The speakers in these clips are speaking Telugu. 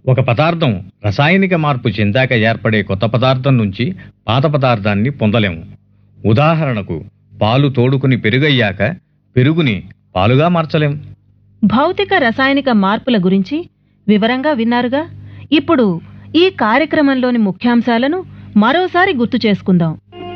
ఒక పదార్థం రసాయనిక మార్పు చెందాక ఏర్పడే కొత్త పదార్థం నుంచి పాత పదార్థాన్ని పొందలేము ఉదాహరణకు పాలు తోడుకుని పెరుగయ్యాక పెరుగుని పాలుగా మార్చలేం భౌతిక రసాయనిక మార్పుల గురించి వివరంగా విన్నారుగా ఇప్పుడు ఈ కార్యక్రమంలోని ముఖ్యాంశాలను మరోసారి గుర్తు చేసుకుందాం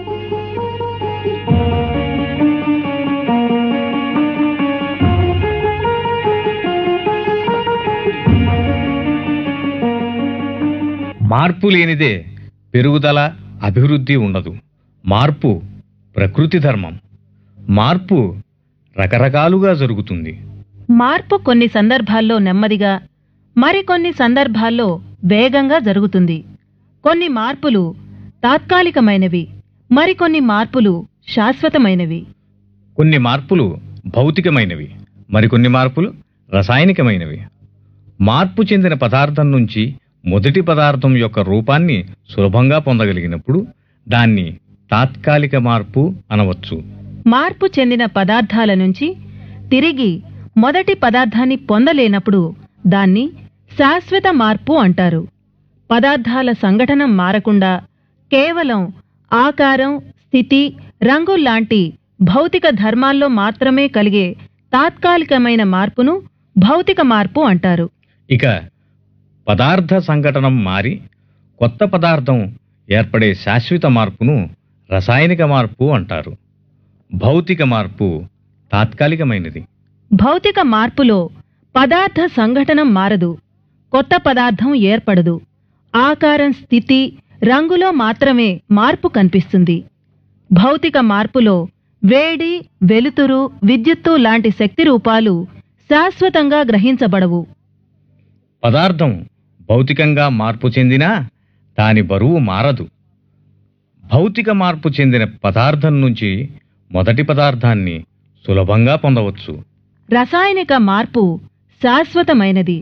మార్పు లేనిదే పెరుగుదల అభివృద్ధి ఉండదు మార్పు ప్రకృతి ధర్మం మార్పు రకరకాలుగా జరుగుతుంది మార్పు కొన్ని సందర్భాల్లో నెమ్మదిగా మరికొన్ని సందర్భాల్లో వేగంగా జరుగుతుంది కొన్ని మార్పులు తాత్కాలికమైనవి మరికొన్ని మార్పులు శాశ్వతమైనవి కొన్ని మార్పులు భౌతికమైనవి మరికొన్ని మార్పులు రసాయనికమైనవి మార్పు చెందిన పదార్థం నుంచి మొదటి పదార్థం యొక్క రూపాన్ని సులభంగా పొందగలిగినప్పుడు దాన్ని తాత్కాలిక మార్పు అనవచ్చు మార్పు చెందిన పదార్థాల నుంచి తిరిగి మొదటి పదార్థాన్ని పొందలేనప్పుడు దాన్ని శాశ్వత మార్పు అంటారు పదార్థాల సంఘటన మారకుండా కేవలం ఆకారం స్థితి రంగు లాంటి భౌతిక ధర్మాల్లో మాత్రమే కలిగే తాత్కాలికమైన మార్పును భౌతిక మార్పు అంటారు ఇక పదార్థ సంఘటనం మారి కొత్త పదార్థం ఏర్పడే శాశ్వత మార్పును రసాయనిక మార్పు అంటారు భౌతిక మార్పు తాత్కాలికమైనది భౌతిక మార్పులో పదార్థ సంఘటనం మారదు కొత్త పదార్థం ఏర్పడదు ఆకారం స్థితి రంగులో మాత్రమే మార్పు కనిపిస్తుంది భౌతిక మార్పులో వేడి వెలుతురు విద్యుత్తు లాంటి శక్తి రూపాలు శాశ్వతంగా గ్రహించబడవు పదార్థం భౌతికంగా మార్పు చెందినా దాని బరువు మారదు భౌతిక మార్పు చెందిన పదార్థం నుంచి మొదటి పదార్థాన్ని సులభంగా పొందవచ్చు రసాయనిక మార్పు శాశ్వతమైనది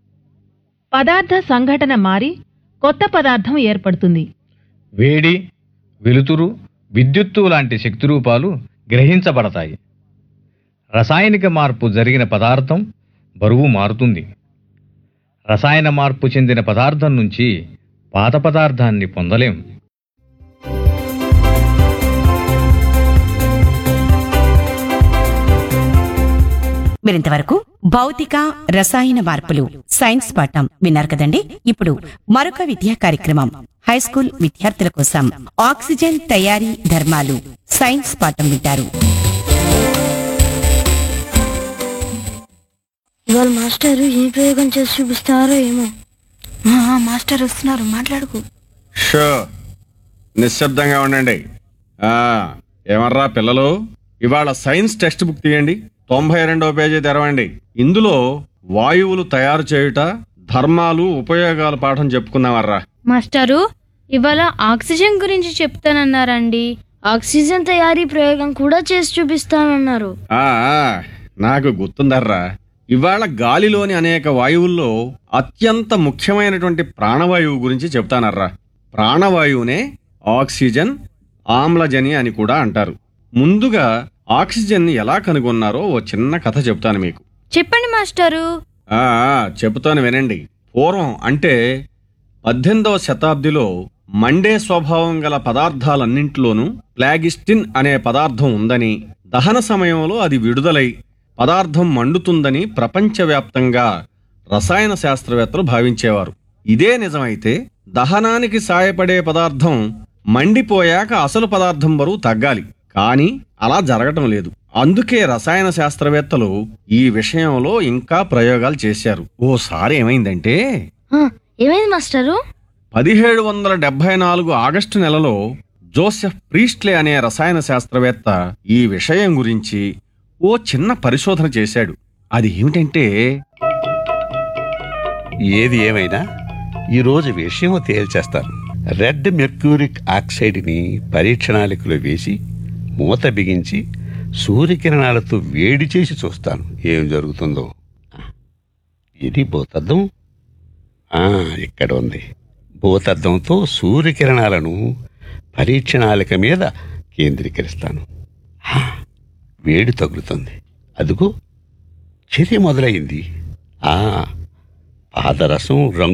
పదార్థ సంఘటన మారి కొత్త పదార్థం ఏర్పడుతుంది వేడి వెలుతురు విద్యుత్తు లాంటి శక్తి రూపాలు గ్రహించబడతాయి రసాయనిక మార్పు జరిగిన పదార్థం బరువు మారుతుంది రసాయన మార్పు చెందిన పదార్థం నుంచి పాత పదార్థాన్ని పొందలేం మీరింతవరకు భౌతిక రసాయన మార్పులు సైన్స్ పాఠం విన్నారు కదండి ఇప్పుడు మరొక విద్యా కార్యక్రమం హై స్కూల్ విద్యార్థుల కోసం ఆక్సిజన్ తయారీ ధర్మాలు సైన్స్ పాఠం వింటారు ఇవాళ మాస్టర్ ఏం ప్రయోగం చేసి చూపిస్తారో ఏమో మాస్టర్ వస్తున్నారు మాట్లాడుకు షో నిశ్శబ్దంగా ఉండండి ఆ, ఏమర్రా పిల్లలు ఇవాళ సైన్స్ టెక్స్ట్ బుక్ తీయండి తొంభై రెండవ పేజీ తెరవండి ఇందులో వాయువులు తయారు చేయుట ధర్మాలు ఉపయోగాలు పాఠం చెప్పుకుందామర్రా మాస్టారు ఇవాళ ఆక్సిజన్ గురించి చెప్తానన్నారండి ఆక్సిజన్ తయారీ ప్రయోగం కూడా చేసి చూపిస్తానన్నారు ఆ, ఆ, నాకు గుర్తుందర్రా ఇవాళ గాలిలోని అనేక వాయువుల్లో అత్యంత ముఖ్యమైనటువంటి ప్రాణవాయువు గురించి చెప్తానర్రా ప్రాణవాయువునే ఆక్సిజన్ ఆమ్లజని అని కూడా అంటారు ముందుగా ఆక్సిజన్ ఎలా కనుగొన్నారో ఓ చిన్న కథ చెప్తాను మీకు చెప్పండి మాస్టారు ఆ ఆ, చెబుతాను వినండి పూర్వం అంటే పద్దెనిమిదవ శతాబ్దిలో మండే స్వభావం గల పదార్థాలన్నింటిలోనూ ప్లాగిస్టిన్ అనే పదార్థం ఉందని దహన సమయంలో అది విడుదలై పదార్థం మండుతుందని ప్రపంచవ్యాప్తంగా రసాయన శాస్త్రవేత్తలు భావించేవారు ఇదే నిజమైతే దహనానికి సాయపడే పదార్థం మండిపోయాక అసలు పదార్థం బరువు తగ్గాలి కానీ అలా జరగటం లేదు అందుకే రసాయన శాస్త్రవేత్తలు ఈ విషయంలో ఇంకా ప్రయోగాలు చేశారు ఓసారి ఏమైందంటే ఆ, ఏమైంది మాస్టారు పదిహేడు వందల డెబ్బై నాలుగు ఆగస్టు నెలలో జోసెఫ్ ప్రీస్ట్లే అనే రసాయన శాస్త్రవేత్త ఈ విషయం గురించి ఓ చిన్న పరిశోధన చేశాడు అది ఏమిటంటే ఏది ఏమైనా ఈరోజు విషయం తేల్చేస్తాను రెడ్ మెర్క్యూరిక్ ఆక్సైడ్ని పరీక్షణాళికలో వేసి మూత బిగించి సూర్యకిరణాలతో వేడి చేసి చూస్తాను ఏం జరుగుతుందో ఇది భూతద్దం ఆ, ఇక్కడ ఉంది భూతద్దంతో సూర్యకిరణాలను పరీక్షణాళిక మీద కేంద్రీకరిస్తాను హా, వేడి తగులుతుంది అదుగో చర్య మొదలైంది ఆ పాదరసం రంగు